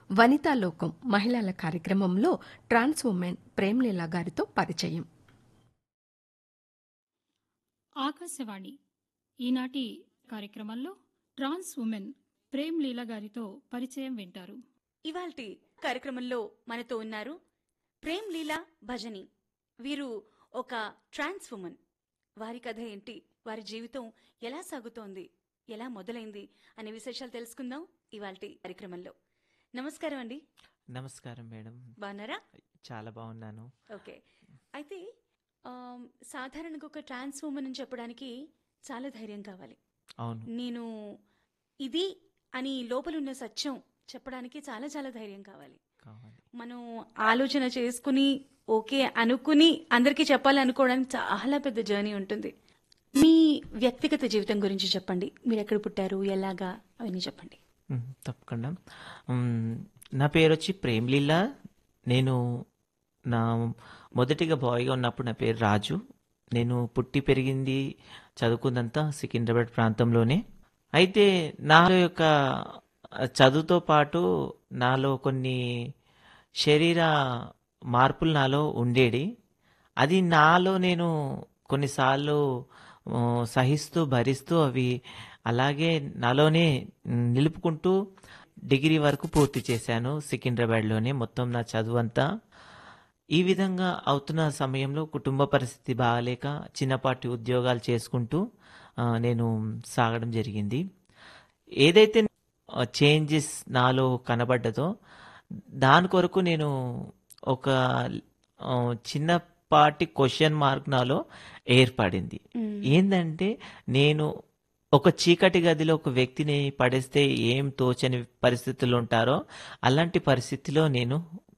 వనితా లోకం మహిళల కార్యక్రమంలో ట్రాన్స్ ఉమెన్ ప్రేమ్లీలా గారితో పరిచయం ఆకాశవాణి ఈనాటి కార్యక్రమంలో ట్రాన్స్ ఉమెన్ ప్రేమ్ లీలా గారితో పరిచయం వింటారు ఇవాల్టి కార్యక్రమంలో మనతో ఉన్నారు ప్రేమ్ లీలా భజని వీరు ఒక ట్రాన్స్ ఉమెన్ వారి కథ ఏంటి వారి జీవితం ఎలా సాగుతోంది ఎలా మొదలైంది అనే విశేషాలు తెలుసుకుందాం ఇవాల్టి కార్యక్రమంలో నమస్కారం అండి నమస్కారం మేడం బాగున్నారా చాలా బాగున్నాను ఓకే అయితే ఆమ్, సాధారణంగా ఒక ట్రాన్స్ ఉమెన్ అని చెప్పడానికి చాలా ధైర్యం కావాలి అవును నేను ఇది అని లోపలున్న సత్యం చెప్పడానికి చాలా చాలా ధైర్యం కావాలి కావాలి మనం ఆలోచన చేసుకుని ఓకే అనుకుని అందరికీ చెప్పాలి అనుకోవడానికి చాలా పెద్ద జర్నీ ఉంటుంది మీ వ్యక్తిగత జీవితం గురించి చెప్పండి మీరు ఎక్కడ పుట్టారు ఎలాగా అవన్నీ చెప్పండి మ్, తప్పకుండా మ్, నా పేరు వచ్చి ప్రేమ్లీలా నేను నా మొదటిగా బాయ్గా ఉన్నప్పుడు నా పేరు రాజు నేను పుట్టి పెరిగింది చదువుకుందంతా సికింద్రాబాద్ ప్రాంతంలోనే అయితే నా యొక్క చదువుతో పాటు నాలో కొన్ని శరీర మార్పులు నాలో ఉండేది అది నాలో నేను కొన్నిసార్లు ఆ, సహిస్తూ భరిస్తూ అవి అలాగే నాలోనే మ్, నిలుపుకుంటూ డిగ్రీ వరకు పూర్తి చేశాను సికింద్రాబాద్లోనే మొత్తం నా చదువు అంతా ఈ విధంగా అవుతున్న సమయంలో కుటుంబ పరిస్థితి బాగాలేక చిన్నపాటి ఉద్యోగాలు చేసుకుంటూ ఆ, నేను సాగడం జరిగింది ఏదైతే చేంజెస్ నాలో కనబడ్డదో దాని కొరకు నేను ఒక ఆ, చిన్నపాటి క్వశ్చన్ మార్క్ నాలో ఏర్పడింది ఏందంటే నేను ఒక చీకటి గదిలో ఒక వ్యక్తిని పడేస్తే ఏం తోచని పరిస్థితుల్లో ఉంటారో అలాంటి పరిస్థితిలో నేను